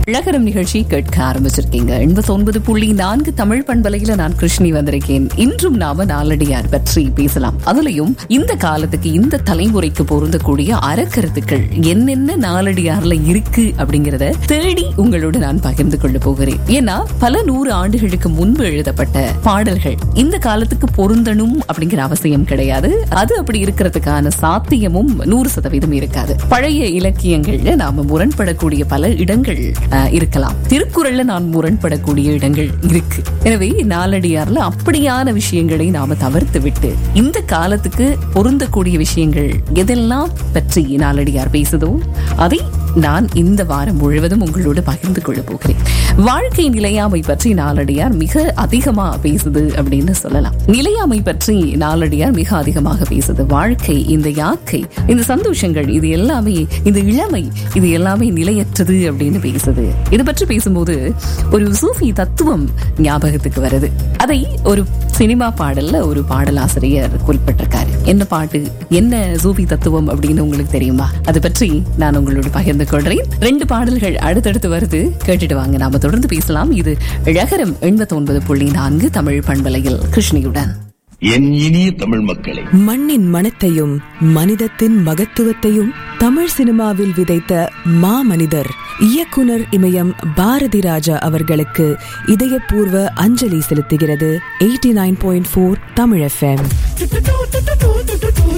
இழகரம் நிகழ்ச்சி கேட்க ஆரம்பிச்சிருக்கீங்க எண்பத்தி ஒன்பது புள்ளி நான்கு தமிழ் பண்பலையில நான் கிருஷ்ணி வந்திருக்கேன் இன்றும் நாம நாலடியார் பற்றி பேசலாம் அதுலயும் இந்த காலத்துக்கு இந்த தலைமுறைக்கு பொருந்தக்கூடிய அறக்கருத்துக்கள் என்னென்ன நாலடியார்ல இருக்கு அப்படிங்கறத தேடி உங்களோடு நான் பகிர்ந்து கொள்ள போகிறேன் ஏன்னா பல நூறு ஆண்டுகளுக்கு முன்பு எழுதப்பட்ட பாடல்கள் இந்த காலத்துக்கு பொருந்தணும் அப்படிங்கிற அவசியம் கிடையாது அது அப்படி இருக்கிறதுக்கான சாத்தியமும் நூறு சதவீதம் இருக்காது பழைய இலக்கியங்கள்ல நாம முரண்படக்கூடிய பல இடங்கள் அஹ், இருக்கலாம் திருக்குறள்ல நான் முரண்படக்கூடிய இடங்கள் இருக்கு எனவே நாலடியார்ல அப்படியான விஷயங்களை நாம தவிர்த்து விட்டு இந்த காலத்துக்கு பொருந்தக்கூடிய விஷயங்கள் எதெல்லாம் பற்றி நாலடியார் பேசுதோ அதை நான் இந்த வாரம் முழுவதும் உங்களோடு பகிர்ந்து கொள்ள போகிறேன் வாழ்க்கை நிலையாமை பற்றி நாலடியார் மிக அதிகமா பேசுது அப்படின்னு சொல்லலாம் நிலையாமை பற்றி நாலடியார் மிக அதிகமாக பேசுது வாழ்க்கை இந்த யாக்கை இந்த சந்தோஷங்கள் இது எல்லாமே இந்த இளமை இது எல்லாமே நிலையற்றது அப்படின்னு பேசுது இது பற்றி பேசும்போது ஒரு சூஃபி தத்துவம் ஞாபகத்துக்கு வருது அதை ஒரு சினிமா பாடல்ல ஒரு பாடலாசிரியர் குறிப்பிட்டிருக்காரு என்ன பாட்டு என்ன சூஃபி தத்துவம் அப்படின்னு உங்களுக்கு தெரியுமா அது பற்றி நான் உங்களோட பகிர்ந்து கொள்றேன் ரெண்டு பாடல்கள் அடுத்தடுத்து வருது கேட்டுட்டு வாங்க நாம தொடர்ந்து பேசலாம் இது இழகரம் எண்பத்தி ஒன்பது புள்ளி நான்கு தமிழ் பண்பலையில் கிருஷ்ணியுடன் என் இனிய தமிழ் மக்களே மண்ணின் மனத்தையும் மனிதத்தின் மகத்துவத்தையும் தமிழ் சினிமாவில் விதைத்த மாமனிதர் இயக்குனர் இமயம் பாரதி ராஜா அவர்களுக்கு இதயபூர்வ அஞ்சலி செலுத்துகிறது eighty nine point four Tamil FM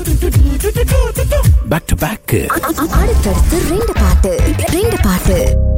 back to back அடுத்தடுத்து ரெண்டு பாட்டு ரெண்டு பாட்டு